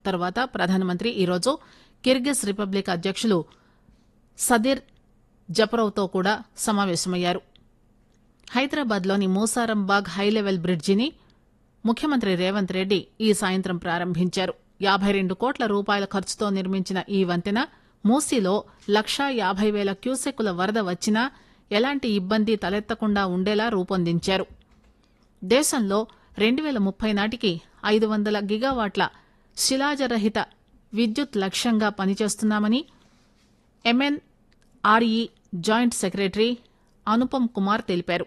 తర్వాత ప్రధానమంత్రి ఈరోజు కిర్గిజ్ రిపబ్లిక్ అధ్యకులు సదిర్ జపరోవ్తో కూడా సమావేశమయ్యారు హైదరాబాద్ లోని మూసారంబాగ్ హైలెవెల్ బ్రిడ్జిని ముఖ్యమంత్రి రేవంత్ రెడ్డి ఈ సాయంత్రం ప్రారంభించారు యాబై రెండు కోట్ల రూపాయల ఖర్చుతో నిర్మించిన ఈ వంతెన మూసీలో లక్షా యాబై వేల క్యూసెక్కుల వరద వచ్చినా ఎలాంటి ఇబ్బంది తలెత్తకుండా ఉండేలా రూపొందించారు దేశంలో రెండు వేల ముప్పై నాటికి ఐదు వందల గిగావాట్ల శిలాజరహిత విద్యుత్ లక్ష్యంగా పనిచేస్తున్నామని MNRE joint secretary Anupam Kumar తెలిపారు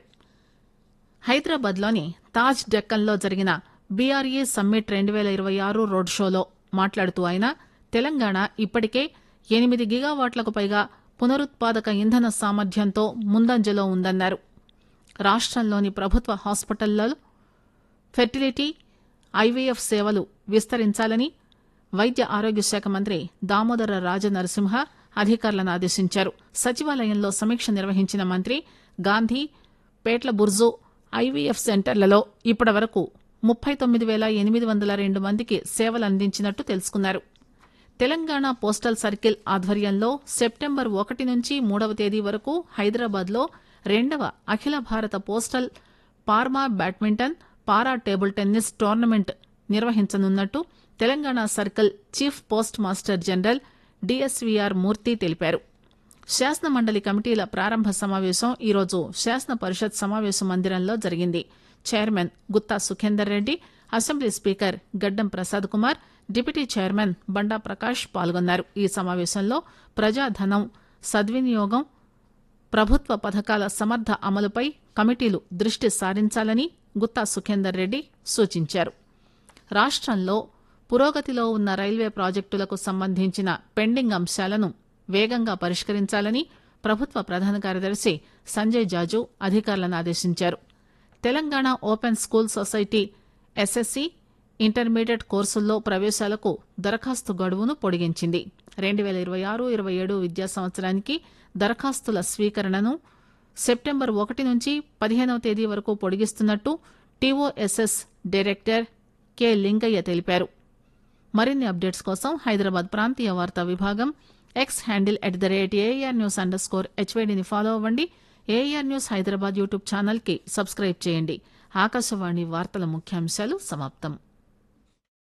హైదరాబాద్లోని తాజ్ డెక్కన్లో జరిగిన బీఆర్ఈ సమ్మిట్ రెండు వేల ఇరవై ఆరు రోడ్ షోలో మాట్లాడుతూ ఆయన తెలంగాణ ఇప్పటికే ఎనిమిది గిగావాట్లకు పైగా పునరుత్పాదక ఇంధన సామర్థ్యంతో ముందంజలో ఉందన్నారు రాష్టంలోని ప్రభుత్వ హాస్పిటళ్లలో ఫెర్టిలిటీ ఐవీఎఫ్ సేవలు విస్తరించాలని వైద్య ఆరోగ్య శాఖ మంత్రి దామోదర రాజనరసింహ అధికారులను ఆదేశించారు సచివాలయంలో సమీక్ష నిర్వహించిన మంత్రి గాంధీ పేట్ల బుర్జు ఐవీఎఫ్ సెంటర్లలో ఇప్పటివరకు ముప్పై తొమ్మిది వేల ఎనిమిది వందల రెండు మందికి సేవలు అందించినట్టు తెలుసుకున్నారు తెలంగాణ పోస్టల్ సర్కిల్ ఆధ్వర్యంలో సెప్టెంబర్ ఒకటి నుంచి మూడవ తేదీ వరకు హైదరాబాద్లో రెండవ అఖిల భారత పోస్టల్ పార్మా badminton para table tennis tournament నిర్వహించనున్నట్టు Telangana circle chief postmaster general DSVR Murthy తెలిపారు శాసన మండలి కమిటీల ప్రారంభ సమావేశం ఈరోజు శాసన పరిషత్ సమావేశ మందిరంలో జరిగింది chairman Gutha Sukhender Reddy assembly speaker Gaddam Prasad Kumar deputy chairman Banda Prakash పాల్గొన్నారు ఈ సమావేశంలో ప్రజాధనం సద్వినియోగం ప్రభుత్వ పథకాల సమర్థ అమలుపై కమిటీలు దృష్టి సారించాలని గుత్తా సుఖేందర్ రెడ్డి సూచించారు రాష్టంలో పురోగతిలో ఉన్న రైల్వే ప్రాజెక్టులకు సంబంధించిన పెండింగ్ అంశాలను వేగంగా పరిష్కరించాలని ప్రభుత్వ ప్రధాన కార్యదర్శి సంజయ్ జాజు అధికారులను ఆదేశించారు Telangana open school society SSC intermediate కోర్సుల్లో ప్రవేశాలకు దరఖాస్తు గడువును పొడిగించింది రెండు వేల ఇరవై ఆరు ఇరవై ఏడు విద్యా సంవత్సరానికి దరఖాస్తుల స్వీకరణను సెప్టెంబర్ ఒకటి నుంచి పదిహేనవ తేదీ వరకు పొడిగిస్తున్నట్టు టీఓఎస్ఎస్ డైరెక్టర్ కె లింగయ్య తెలిపారు మరిన్ని అప్డేట్స్ కోసం హైదరాబాద్ ప్రాంతీయ వార్తా విభాగం X handle at the rate AR news under score హెచ్వైడిని ఫాలో అవ్వండి AR news Hyderabad YouTube channel కి సబ్స్క్రైబ్ చేయండి ఆకాశవాణి వార్తల ముఖ్యాంశాలు సమాప్తం